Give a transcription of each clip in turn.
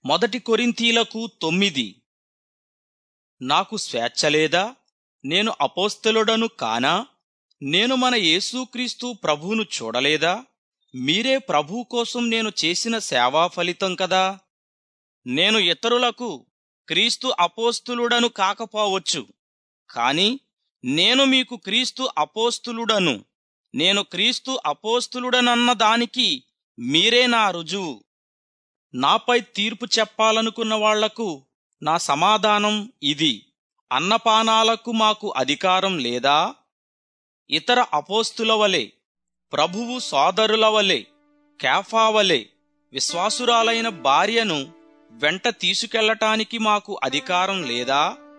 మొదటి కొరింథీలకు తొమ్మిది నాకు స్వేచ్ఛ లేదా నేను అపోస్తలుడను కానా నేను మన యేసుక్రీస్తు ప్రభువును చూడలేదా మీరే ప్రభు కోసం నేను చేసిన సేవా ఫలితం కదా నేను ఇతరులకు క్రీస్తు అపోస్తులుడను కాకపోవచ్చు కాని నేను మీకు క్రీస్తు అపోస్తులుడను నేను క్రీస్తు అపోస్తులుడనన్న దానికి మీరే నా రుజువు నాపై తీర్పు చెప్పాలనుకున్న వాళ్లకు నా సమాధానం ఇది అన్నపానాలకు మాకు అధికారం లేదా ఇతర అపోస్తుల వలె ప్రభువు సోదరుల వలె కేఫా వలె విశ్వాసురాలైన భార్యను వెంట తీసుకెళ్లటానికి మాకు అధికారం లేదా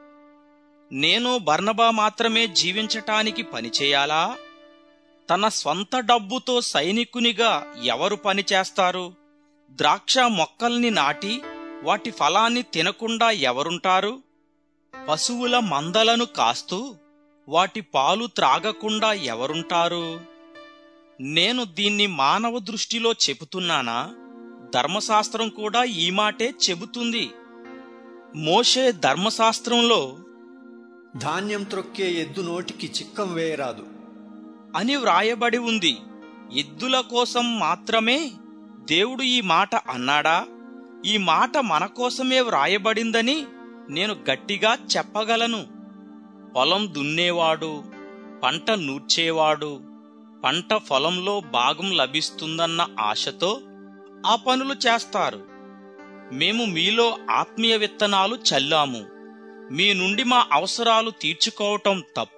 నేను బర్నబా మాత్రమే జీవించటానికి పనిచేయాలా తన స్వంత డబ్బుతో సైనికునిగా ఎవరు పనిచేస్తారు ద్రాక్ష మొక్కల్ని నాటి వాటి ఫలాన్ని తినకుండా ఎవరుంటారు పశువుల మందలను కాస్తూ వాటి పాలు త్రాగకుండా ఎవరుంటారు నేను దీన్ని మానవ దృష్టిలో చెబుతున్నానా ధర్మశాస్త్రం కూడా ఈ మాటే చెబుతుంది మోషే ధర్మశాస్త్రంలో ధాన్యం త్రొక్కే ఎద్దు నోటికి చిక్కం వేయరాదు అని వ్రాయబడి ఉంది ఎద్దుల కోసం మాత్రమే దేవుడు ఈ మాట అన్నాడా ఈ మాట మన కోసమే వ్రాయబడిందని నేను గట్టిగా చెప్పగలను పొలం దున్నేవాడు పంట నూర్చేవాడు పంట పొలంలో భాగం లభిస్తుందన్న ఆశతో ఆ పనులు చేస్తారు మేము మీలో ఆత్మీయ విత్తనాలు చల్లాము మీ నుండి మా అవసరాలు తీర్చుకోవటం తప్ప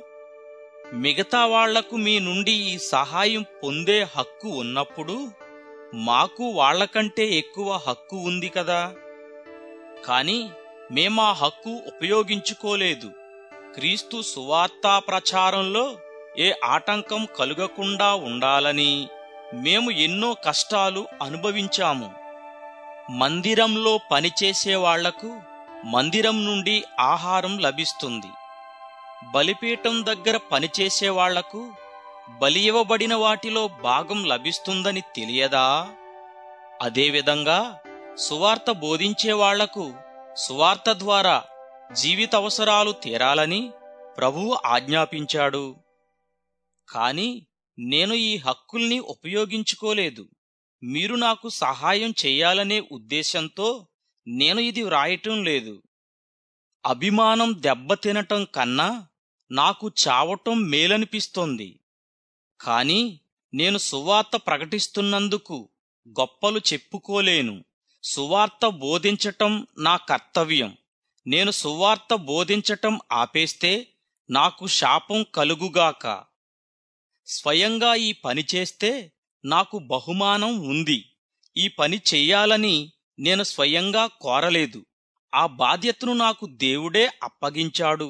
మిగతా వాళ్లకు మీ నుండి ఈ సహాయం పొందే హక్కు ఉన్నప్పుడు మాకు వాళ్లకంటే ఎక్కువ హక్కు ఉంది కదా కాని మేమా హక్కు ఉపయోగించుకోలేదు క్రీస్తు సువార్తా ప్రచారంలో ఏ ఆటంకం కలుగకుండా ఉండాలని మేము ఎన్నో కష్టాలు అనుభవించాము మందిరంలో పనిచేసే వాళ్లకు మందిరం నుండి ఆహారం లభిస్తుంది బలిపీఠం దగ్గర పనిచేసే వాళ్లకు బలి ఇవ్వబడిన వాటిలో భాగం లభిస్తుందని తెలియదా అదేవిధంగా సువార్త బోధించే వాళ్లకు సువార్త ద్వారా జీవిత అవసరాలు తీరాలని ప్రభువు ఆజ్ఞాపించాడు కాని నేను ఈ హక్కుల్ని ఉపయోగించుకోలేదు మీరు నాకు సహాయం చేయాలనే ఉద్దేశంతో నేను ఇది వ్రాయటం లేదు అభిమానం దెబ్బతినటం కన్నా నాకు చావటం మేలనిపిస్తోంది కాని నేను సువార్త ప్రకటిస్తున్నందుకు గొప్పలు చెప్పుకోలేను సువార్త బోధించటం నా కర్తవ్యం నేను సువార్త బోధించటం ఆపేస్తే నాకు శాపం కలుగుగాక స్వయంగా ఈ పని చేస్తే నాకు బహుమానం ఉంది ఈ పని చెయ్యాలని నేను స్వయంగా కోరలేదు ఆ బాధ్యతను నాకు దేవుడే అప్పగించాడు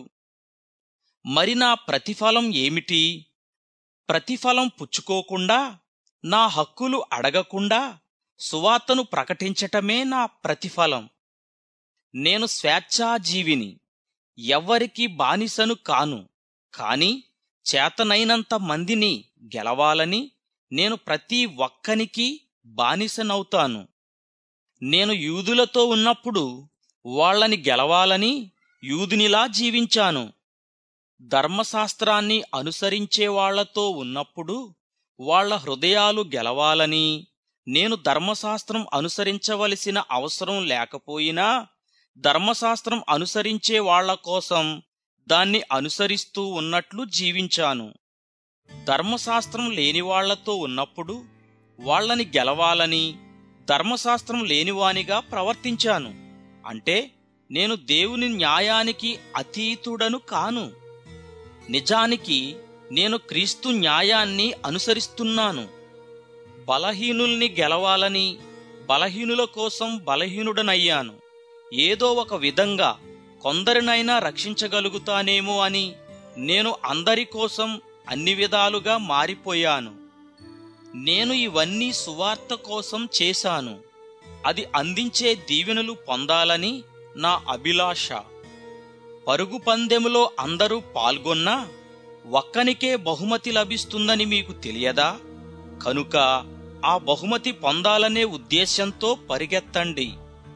మరి నా ప్రతిఫలం ఏమిటి ప్రతిఫలం పుచ్చుకోకుండా నా హక్కులు అడగకుండా సువార్తను ప్రకటించటమే నా ప్రతిఫలం నేను స్వేచ్ఛాజీవిని ఎవ్వరికి బానిసను కాను కాని చేతనైనంత మందిని గెలవాలని నేను ప్రతి ఒక్కనికి బానిసనవుతాను నేను యూదులతో ఉన్నప్పుడు వాళ్ళని గెలవాలని యూదునిలా జీవించాను ధర్మశాస్త్రాన్ని అనుసరించే వాళ్లతో ఉన్నప్పుడు వాళ్ల హృదయాలు గెలవాలని నేను ధర్మశాస్త్రం అనుసరించవలసిన అవసరం లేకపోయినా ధర్మశాస్త్రం అనుసరించే వాళ్ల కోసం దాన్ని అనుసరిస్తూ ఉన్నట్లు జీవించాను ధర్మశాస్త్రం లేని వాళ్లతో ఉన్నప్పుడు వాళ్ళని గెలవాలని ధర్మశాస్త్రం లేనివానిగా ప్రవర్తించాను అంటే నేను దేవుని న్యాయానికి అతీతుడను కాను నిజానికి నేను క్రీస్తు న్యాయాన్ని అనుసరిస్తున్నాను బలహీనుల్ని గెలవాలని బలహీనుల కోసం బలహీనుడనయ్యాను ఏదో ఒక విధంగా కొందరినైనా రక్షించగలుగుతానేమో అని నేను అందరి కోసం అన్ని విధాలుగా మారిపోయాను నేను ఇవన్నీ సువార్త కోసం చేశాను అది అందించే దీవెనలు పొందాలని నా అభిలాష పరుగు పందెములో అందరూ పాల్గొన్నా ఒక్కనికే బహుమతి లభిస్తుందని మీకు తెలియదా కనుక ఆ బహుమతి పొందాలనే ఉద్దేశ్యంతో పరిగెత్తండి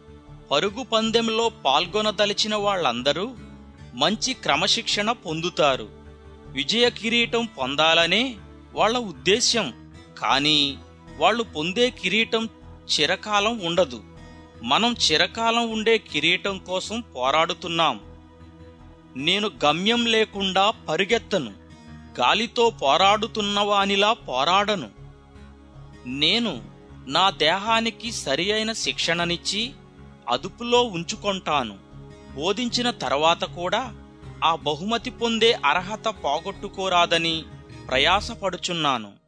పరుగు పందెంలో పాల్గొనదలిచిన వాళ్ళందరూ మంచి క్రమశిక్షణ పొందుతారు విజయ కిరీటం పొందాలనే వాళ్ళ ఉద్దేశ్యం కానీ వాళ్ళు పొందే కిరీటం చిరకాలం ఉండదు మనం చిరకాలం ఉండే కిరీటం కోసం పోరాడుతున్నాం నేను గమ్యం లేకుండా పరుగెత్తను గాలితో పోరాడుతున్నవానిలా పోరాడను నేను నా దేహానికి సరి అయిన శిక్షణనిచ్చి అదుపులో ఉంచుకొంటాను బోధించిన తర్వాత కూడా ఆ బహుమతి పొందే అర్హత పోగొట్టుకోరాదని ప్రయాసపడుచున్నాను